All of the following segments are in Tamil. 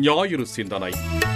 ஞாயிறு சிந்தனை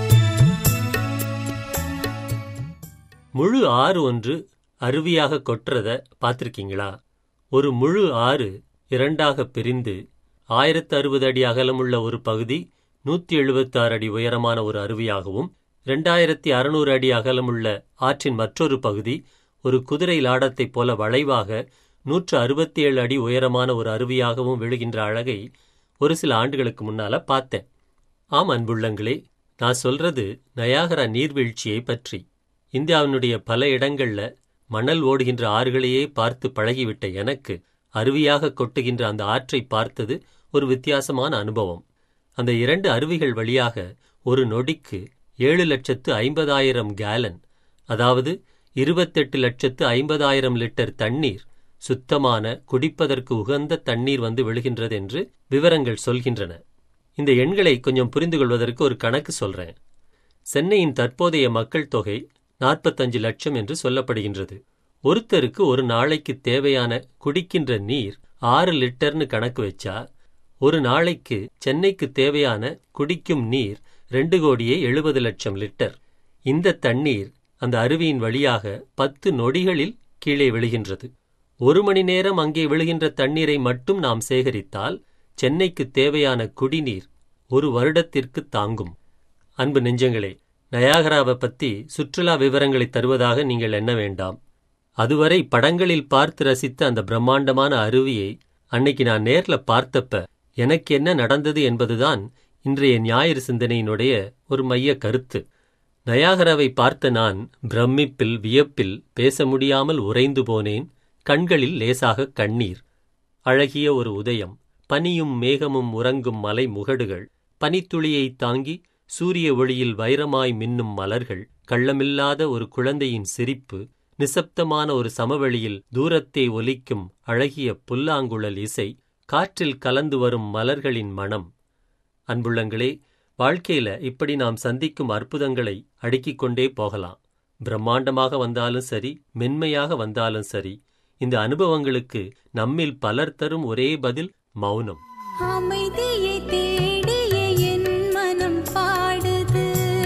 முழு ஆறு ஒன்று அருவியாக கொட்டுறத பார்த்திருக்கீங்களா ஒரு முழு ஆறு இரண்டாக பிரிந்து ஆயிரத்து அறுபது அடி அகலமுள்ள ஒரு பகுதி நூற்றி எழுபத்தாறு அடி உயரமான ஒரு அருவியாகவும் இரண்டாயிரத்தி அறுநூறு அடி அகலமுள்ள ஆற்றின் மற்றொரு பகுதி ஒரு குதிரை லாடத்தைப் போல வளைவாக நூற்று அறுபத்தி ஏழு அடி உயரமான ஒரு அருவியாகவும் விழுகின்ற அழகை ஒரு சில ஆண்டுகளுக்கு முன்னால பார்த்தேன் ஆம் அன்புள்ளங்களே நான் சொல்றது நயாகரா நீர்வீழ்ச்சியை பற்றி இந்தியாவினுடைய பல இடங்கள்ல மணல் ஓடுகின்ற ஆறுகளையே பார்த்து பழகிவிட்ட எனக்கு அருவியாக கொட்டுகின்ற அந்த ஆற்றை பார்த்தது ஒரு வித்தியாசமான அனுபவம் அந்த இரண்டு அருவிகள் வழியாக ஒரு நொடிக்கு ஏழு லட்சத்து ஐம்பதாயிரம் கேலன் அதாவது இருபத்தெட்டு லட்சத்து ஐம்பதாயிரம் லிட்டர் தண்ணீர் சுத்தமான குடிப்பதற்கு உகந்த தண்ணீர் வந்து விழுகின்றது என்று விவரங்கள் சொல்கின்றன இந்த எண்களை கொஞ்சம் புரிந்து கொள்வதற்கு ஒரு கணக்கு சொல்றேன் சென்னையின் தற்போதைய மக்கள் தொகை நாற்பத்தஞ்சு லட்சம் என்று சொல்லப்படுகின்றது ஒருத்தருக்கு ஒரு நாளைக்கு தேவையான குடிக்கின்ற நீர் ஆறு லிட்டர்னு கணக்கு வச்சா ஒரு நாளைக்கு சென்னைக்கு தேவையான குடிக்கும் நீர் ரெண்டு கோடியே எழுபது லட்சம் லிட்டர் இந்த தண்ணீர் அந்த அருவியின் வழியாக பத்து நொடிகளில் கீழே விழுகின்றது ஒரு மணி நேரம் அங்கே விழுகின்ற தண்ணீரை மட்டும் நாம் சேகரித்தால் சென்னைக்கு தேவையான குடிநீர் ஒரு வருடத்திற்கு தாங்கும் அன்பு நெஞ்சங்களே நயாகராவை பத்தி சுற்றுலா விவரங்களை தருவதாக நீங்கள் எண்ண வேண்டாம் அதுவரை படங்களில் பார்த்து ரசித்த அந்த பிரம்மாண்டமான அருவியை அன்னைக்கு நான் நேர்ல பார்த்தப்ப எனக்கு என்ன நடந்தது என்பதுதான் இன்றைய ஞாயிறு சிந்தனையினுடைய ஒரு மைய கருத்து நயாகராவை பார்த்த நான் பிரமிப்பில் வியப்பில் பேச முடியாமல் உறைந்து போனேன் கண்களில் லேசாக கண்ணீர் அழகிய ஒரு உதயம் பனியும் மேகமும் உறங்கும் மலை முகடுகள் பனித்துளியை தாங்கி சூரிய ஒளியில் வைரமாய் மின்னும் மலர்கள் கள்ளமில்லாத ஒரு குழந்தையின் சிரிப்பு நிசப்தமான ஒரு சமவெளியில் தூரத்தே ஒலிக்கும் அழகிய புல்லாங்குழல் இசை காற்றில் கலந்து வரும் மலர்களின் மணம் அன்புள்ளங்களே வாழ்க்கையில இப்படி நாம் சந்திக்கும் அற்புதங்களை அடுக்கிக் கொண்டே போகலாம் பிரம்மாண்டமாக வந்தாலும் சரி மென்மையாக வந்தாலும் சரி இந்த அனுபவங்களுக்கு நம்மில் பலர் தரும் ஒரே பதில் மௌனம் அமைதியை தேடிய என் மனம் பாடுது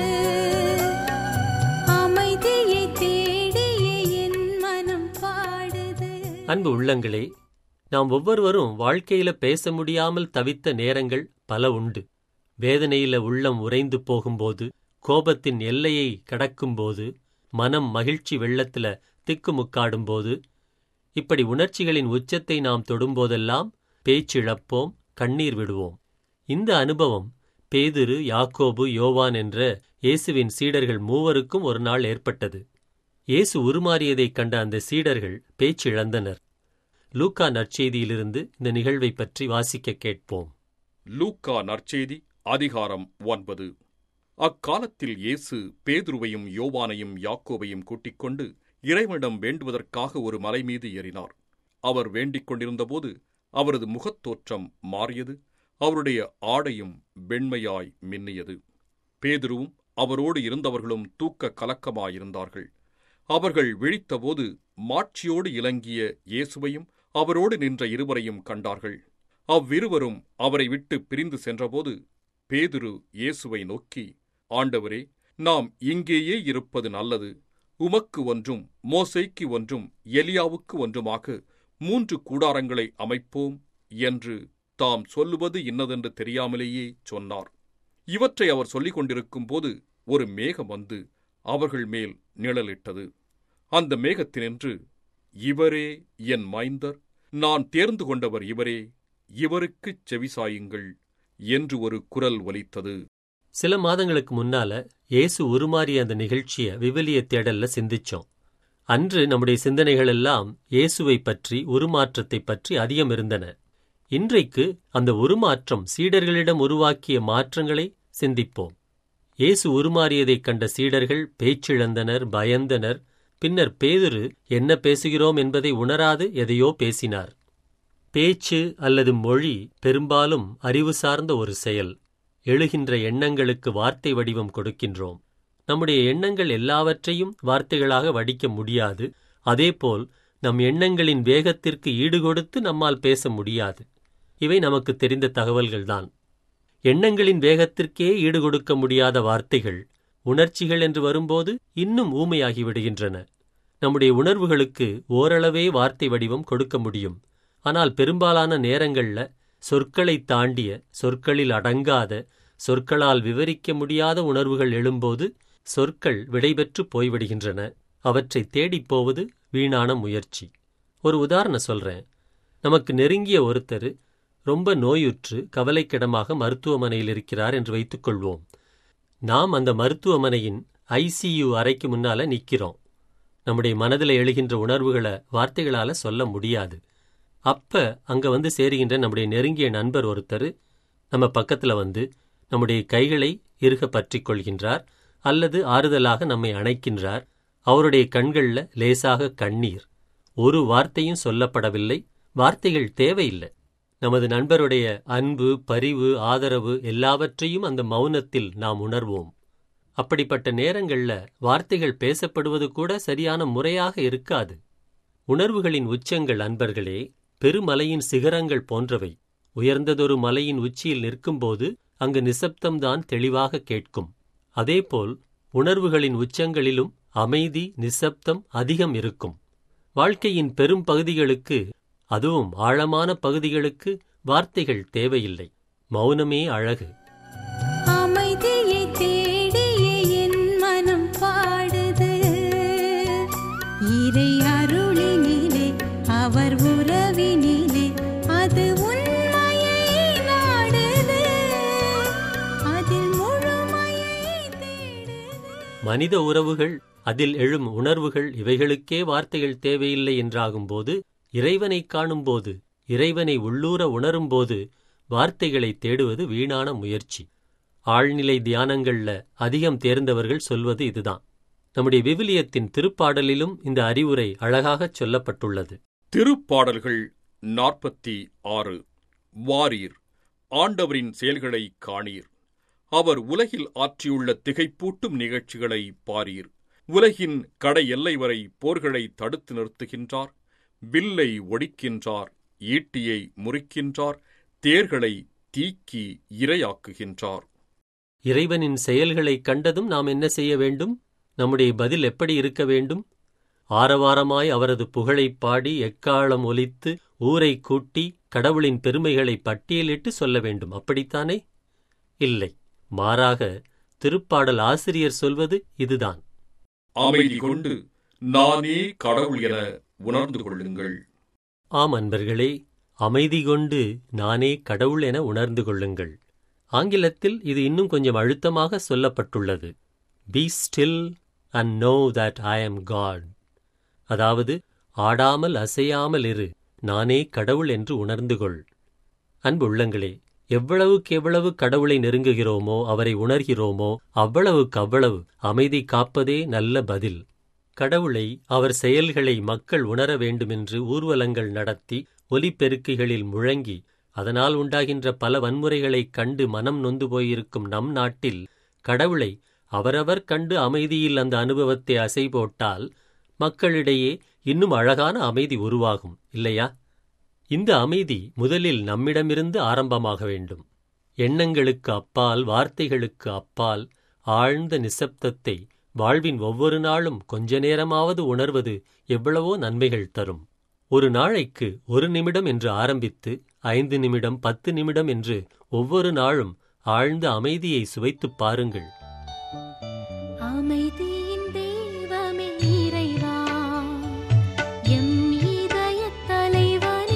அமைதியை தேடிய என் மனம் பாடுது அன்பு உள்ளங்களே நாம் ஒவ்வொருவரும் வாழ்க்கையில பேச முடியாமல் தவித்த நேரங்கள் பல உண்டு வேதனையில உள்ளம் உறைந்து போகும்போது கோபத்தின் எல்லையை கடக்கும்போது மனம் மகிழ்ச்சி வெள்ளத்துல திக்குமுக்காடும்போது இப்படி உணர்ச்சிகளின் உச்சத்தை நாம் தொடும்போதெல்லாம் பேச்சிழப்போம் கண்ணீர் விடுவோம் இந்த அனுபவம் பேதுரு யாக்கோபு யோவான் என்ற இயேசுவின் சீடர்கள் மூவருக்கும் ஒரு நாள் ஏற்பட்டது இயேசு உருமாறியதைக் கண்ட அந்த சீடர்கள் பேச்சிழந்தனர் லூக்கா நற்செய்தியிலிருந்து இந்த நிகழ்வை பற்றி வாசிக்க கேட்போம் லூக்கா நற்செய்தி அதிகாரம் ஒன்பது அக்காலத்தில் இயேசு பேதுருவையும் யோவானையும் யாக்கோபையும் கூட்டிக் கொண்டு இறைவனிடம் வேண்டுவதற்காக ஒரு மலை மீது ஏறினார் அவர் வேண்டிக் கொண்டிருந்தபோது அவரது முகத்தோற்றம் மாறியது அவருடைய ஆடையும் வெண்மையாய் மின்னியது பேதுருவும் அவரோடு இருந்தவர்களும் தூக்க கலக்கமாயிருந்தார்கள் அவர்கள் விழித்தபோது மாட்சியோடு இலங்கிய இயேசுவையும் அவரோடு நின்ற இருவரையும் கண்டார்கள் அவ்விருவரும் அவரை விட்டு பிரிந்து சென்றபோது பேதுரு இயேசுவை நோக்கி ஆண்டவரே நாம் இங்கேயே இருப்பது நல்லது உமக்கு ஒன்றும் மோசைக்கு ஒன்றும் எலியாவுக்கு ஒன்றுமாக மூன்று கூடாரங்களை அமைப்போம் என்று தாம் சொல்லுவது இன்னதென்று தெரியாமலேயே சொன்னார் இவற்றை அவர் சொல்லிக் கொண்டிருக்கும் போது ஒரு மேகம் வந்து அவர்கள் மேல் நிழலிட்டது அந்த மேகத்தினின்று இவரே என் மைந்தர் நான் தேர்ந்து கொண்டவர் இவரே இவருக்குச் செவிசாயுங்கள் என்று ஒரு குரல் ஒலித்தது சில மாதங்களுக்கு முன்னால இயேசு உருமாறிய அந்த நிகழ்ச்சிய விவிலிய தேடல்ல சிந்திச்சோம் அன்று நம்முடைய சிந்தனைகள் எல்லாம் இயேசுவை பற்றி உருமாற்றத்தை பற்றி அதிகம் இருந்தன இன்றைக்கு அந்த உருமாற்றம் சீடர்களிடம் உருவாக்கிய மாற்றங்களை சிந்திப்போம் இயேசு உருமாறியதைக் கண்ட சீடர்கள் பேச்சிழந்தனர் பயந்தனர் பின்னர் பேதுரு என்ன பேசுகிறோம் என்பதை உணராது எதையோ பேசினார் பேச்சு அல்லது மொழி பெரும்பாலும் அறிவு சார்ந்த ஒரு செயல் எழுகின்ற எண்ணங்களுக்கு வார்த்தை வடிவம் கொடுக்கின்றோம் நம்முடைய எண்ணங்கள் எல்லாவற்றையும் வார்த்தைகளாக வடிக்க முடியாது அதேபோல் நம் எண்ணங்களின் வேகத்திற்கு ஈடுகொடுத்து நம்மால் பேச முடியாது இவை நமக்கு தெரிந்த தகவல்கள்தான் எண்ணங்களின் வேகத்திற்கே ஈடுகொடுக்க முடியாத வார்த்தைகள் உணர்ச்சிகள் என்று வரும்போது இன்னும் ஊமையாகி விடுகின்றன நம்முடைய உணர்வுகளுக்கு ஓரளவே வார்த்தை வடிவம் கொடுக்க முடியும் ஆனால் பெரும்பாலான நேரங்கள்ல சொற்களை தாண்டிய சொற்களில் அடங்காத சொற்களால் விவரிக்க முடியாத உணர்வுகள் எழும்போது சொற்கள் விடைபெற்று போய்விடுகின்றன அவற்றை தேடிப் போவது வீணான முயற்சி ஒரு உதாரணம் சொல்றேன் நமக்கு நெருங்கிய ஒருத்தர் ரொம்ப நோயுற்று கவலைக்கிடமாக மருத்துவமனையில் இருக்கிறார் என்று வைத்துக்கொள்வோம் நாம் அந்த மருத்துவமனையின் ஐசியு அறைக்கு முன்னால நிக்கிறோம் நம்முடைய மனதில் எழுகின்ற உணர்வுகளை வார்த்தைகளால சொல்ல முடியாது அப்ப அங்க வந்து சேருகின்ற நம்முடைய நெருங்கிய நண்பர் ஒருத்தர் நம்ம பக்கத்துல வந்து நம்முடைய கைகளை இறுக பற்றிக் கொள்கின்றார் அல்லது ஆறுதலாக நம்மை அணைக்கின்றார் அவருடைய கண்கள்ல லேசாக கண்ணீர் ஒரு வார்த்தையும் சொல்லப்படவில்லை வார்த்தைகள் தேவையில்லை நமது நண்பருடைய அன்பு பரிவு ஆதரவு எல்லாவற்றையும் அந்த மௌனத்தில் நாம் உணர்வோம் அப்படிப்பட்ட நேரங்கள்ல வார்த்தைகள் பேசப்படுவது கூட சரியான முறையாக இருக்காது உணர்வுகளின் உச்சங்கள் அன்பர்களே பெருமலையின் சிகரங்கள் போன்றவை உயர்ந்ததொரு மலையின் உச்சியில் நிற்கும்போது அங்கு நிசப்தம்தான் தெளிவாக கேட்கும் அதேபோல் உணர்வுகளின் உச்சங்களிலும் அமைதி நிசப்தம் அதிகம் இருக்கும் வாழ்க்கையின் பெரும் பகுதிகளுக்கு அதுவும் ஆழமான பகுதிகளுக்கு வார்த்தைகள் தேவையில்லை மௌனமே அழகு அமைதியை தேடியே என் மனம் பாடுது இறை அருளினிலே அவர் உறவினிலே அது உண்மையை நாடுது அதில் முழுமையை தேடுது மனித உறவுகள் அதில் எழும் உணர்வுகள் இவைகளுக்கே வார்த்தைகள் தேவையில்லை என்றாகும்போது இறைவனை காணும்போது இறைவனை உள்ளூர உணரும்போது வார்த்தைகளை தேடுவது வீணான முயற்சி ஆழ்நிலை தியானங்கள்ல அதிகம் தேர்ந்தவர்கள் சொல்வது இதுதான் நம்முடைய விவிலியத்தின் திருப்பாடலிலும் இந்த அறிவுரை அழகாகச் சொல்லப்பட்டுள்ளது திருப்பாடல்கள் நாற்பத்தி ஆறு வாரீர் ஆண்டவரின் செயல்களை காணீர் அவர் உலகில் ஆற்றியுள்ள திகைப்பூட்டும் நிகழ்ச்சிகளை பாரீர் உலகின் கடை எல்லை வரை போர்களை தடுத்து நிறுத்துகின்றார் வில்லை ஒடிக்கின்றார் ஈட்டியை முறிக்கின்றார் தேர்களை தீக்கி இரையாக்குகின்றார் இறைவனின் செயல்களைக் கண்டதும் நாம் என்ன செய்ய வேண்டும் நம்முடைய பதில் எப்படி இருக்க வேண்டும் ஆரவாரமாய் அவரது புகழைப் பாடி எக்காலம் ஒலித்து ஊரைக் கூட்டி கடவுளின் பெருமைகளை பட்டியலிட்டு சொல்ல வேண்டும் அப்படித்தானே இல்லை மாறாக திருப்பாடல் ஆசிரியர் சொல்வது இதுதான் அமைதி கொண்டு நானே கடவுள் என உணர்ந்து கொள்ளுங்கள் ஆம் அன்பர்களே அமைதி கொண்டு நானே கடவுள் என உணர்ந்து கொள்ளுங்கள் ஆங்கிலத்தில் இது இன்னும் கொஞ்சம் அழுத்தமாக சொல்லப்பட்டுள்ளது be still and know that I am God அதாவது ஆடாமல் அசையாமல் இரு நானே கடவுள் என்று உணர்ந்து கொள் அன்பு உள்ளங்களே எவ்வளவுக்கு எவ்வளவு கடவுளை நெருங்குகிறோமோ அவரை உணர்கிறோமோ அவ்வளவுக்கு அவ்வளவு அமைதி காப்பதே நல்ல பதில் கடவுளை அவர் செயல்களை மக்கள் உணர வேண்டுமென்று ஊர்வலங்கள் நடத்தி ஒலிபெருக்கிகளில் முழங்கி அதனால் உண்டாகின்ற பல வன்முறைகளைக் கண்டு மனம் நொந்து போயிருக்கும் நம் நாட்டில் கடவுளை அவரவர் கண்டு அமைதியில் அந்த அனுபவத்தை அசை போட்டால் மக்களிடையே இன்னும் அழகான அமைதி உருவாகும் இல்லையா இந்த அமைதி முதலில் நம்மிடமிருந்து ஆரம்பமாக வேண்டும் எண்ணங்களுக்கு அப்பால் வார்த்தைகளுக்கு அப்பால் ஆழ்ந்த நிசப்தத்தை வாழ்வின் ஒவ்வொரு நாளும் கொஞ்ச நேரமாவது உணர்வது எவ்வளவோ நன்மைகள் தரும் ஒரு நாளைக்கு ஒரு நிமிடம் என்று ஆரம்பித்து ஐந்து நிமிடம் பத்து நிமிடம் என்று ஒவ்வொரு நாளும் ஆழ்ந்த அமைதியை சுவைத்துப் பாருங்கள் அமைதியின் தெய்வமே இறைவா எம் இதயத் தலைவனே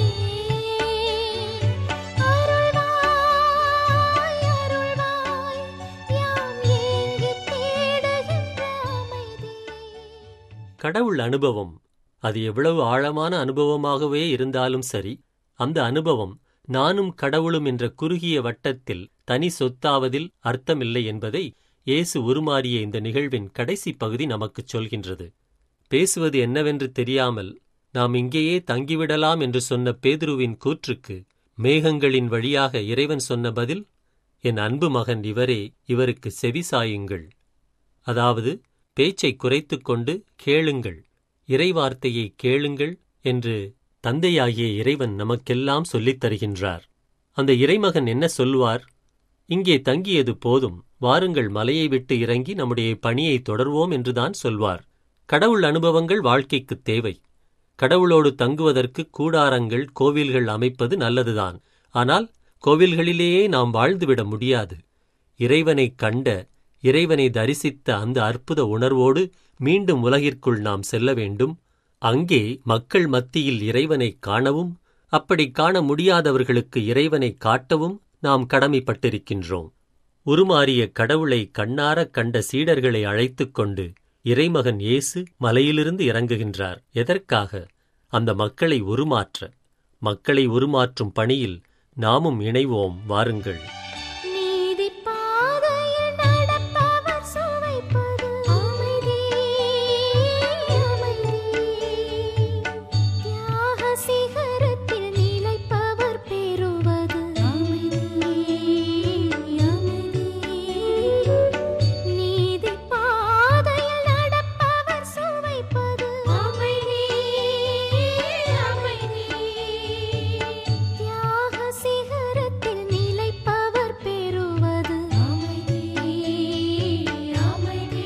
அருள்வாய் அருள்வாய் யாம் ஏங்கித் தேடுகின்ற அமைதி கடவுள் அனுபவம் அது எவ்வளவு ஆழமான அனுபவமாகவே இருந்தாலும் சரி அந்த அனுபவம் நானும் கடவுளும் என்ற குறுகிய வட்டத்தில் தனி சொத்தாவதில் அர்த்தமில்லை என்பதை இயேசு உருமாறிய இந்த நிகழ்வின் கடைசி பகுதி நமக்குச் சொல்கின்றது பேசுவது என்னவென்று தெரியாமல் நாம் இங்கேயே தங்கிவிடலாம் என்று சொன்ன பேதுருவின் கூற்றுக்கு மேகங்களின் வழியாக இறைவன் சொன்ன பதில் என் அன்பு மகன் இவரே இவருக்கு செவிசாயுங்கள் அதாவது பேச்சை குறைத்துக் கொண்டு கேளுங்கள் இறைவார்த்தையை கேளுங்கள் என்று தந்தையாகிய இறைவன் நமக்கெல்லாம் சொல்லித் தருகின்றார் அந்த இறைமகன் என்ன சொல்வார் இங்கே தங்கியது போதும் வாருங்கள் மலையை விட்டு இறங்கி நம்முடைய பணியை தொடர்வோம் என்றுதான் சொல்வார் கடவுள் அனுபவங்கள் வாழ்க்கைக்குத் தேவை கடவுளோடு தங்குவதற்கு கூடாரங்கள் கோவில்கள் அமைப்பது நல்லதுதான் ஆனால் கோவில்களிலேயே நாம் வாழ்ந்துவிட முடியாது இறைவனைக் கண்ட இறைவனை தரிசித்த அந்த அற்புத உணர்வோடு மீண்டும் உலகிற்குள் நாம் செல்ல வேண்டும் அங்கே மக்கள் மத்தியில் இறைவனைக் காணவும் அப்படி காண முடியாதவர்களுக்கு இறைவனை காட்டவும் நாம் கடமைப்பட்டிருக்கின்றோம் உருமாறிய கடவுளை கண்ணாரக் கண்ட சீடர்களை அழைத்துக் கொண்டு இறைமகன் இயேசு மலையிலிருந்து இறங்குகின்றார் எதற்காக அந்த மக்களை உருமாற்ற மக்களை உருமாற்றும் பணியில் நாமும் இணைவோம் வாருங்கள் நீதி பாதையில் நடப்பவர் சுவைப்பது அமைதி அமைதி தியாக சிகரத்தில் நிலைப்பவர் பெறுவது அமைதி அமைதி நீதி பாதையில் நடப்பவர் சுவைப்பது அமைதி அமைதி தியாக சிகரத்தில் நிலைப்பவர் பெறுவது அமைதி அமைதி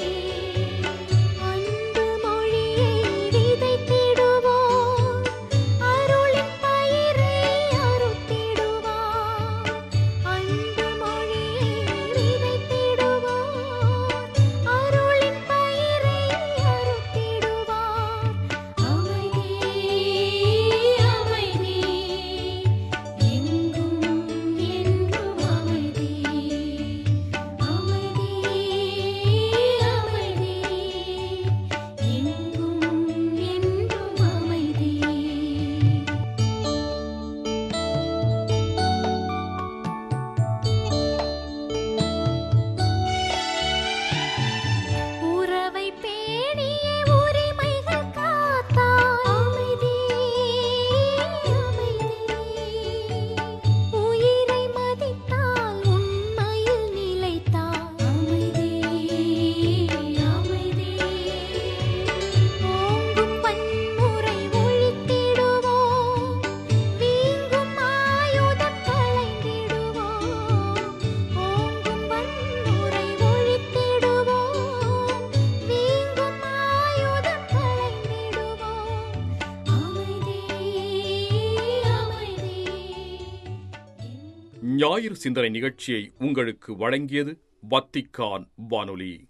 அன்பு மொழியை விதைத்திடுவோம் அருளின் பயிரை அறுத்திடுவார் அன்பு மொழியை விதைத்திடுவோம் அருளின் பயிரை அறுத்திடுவார் அமைதி அமைதி எங்கும் என்றும் அமைதி அமைதி அமைதி எங்கும் என்றும் அமைதி உறவை பேணிய உரிமைகள் காத்தாய் அமைதி அமைதி உயிரை மதித்தால் உண்மையில் நிலைத்தாய் அமைதி அமைதி ஓங்கும் வன்முறை ஒழித்திடுவோம் வீங்கும் ஆயுதம் களைந்திடுவோம் ஓங்கும் வன்முறை ஒழித்திடுவோம் வீங்கும் ஆயுதம் களைந்திடுவோம் அமைதி அமைதி ஞாயிறு சிந்தனை நிகழ்ச்சியை உங்களுக்கு வழங்கியது வத்திக்கான் வானொலி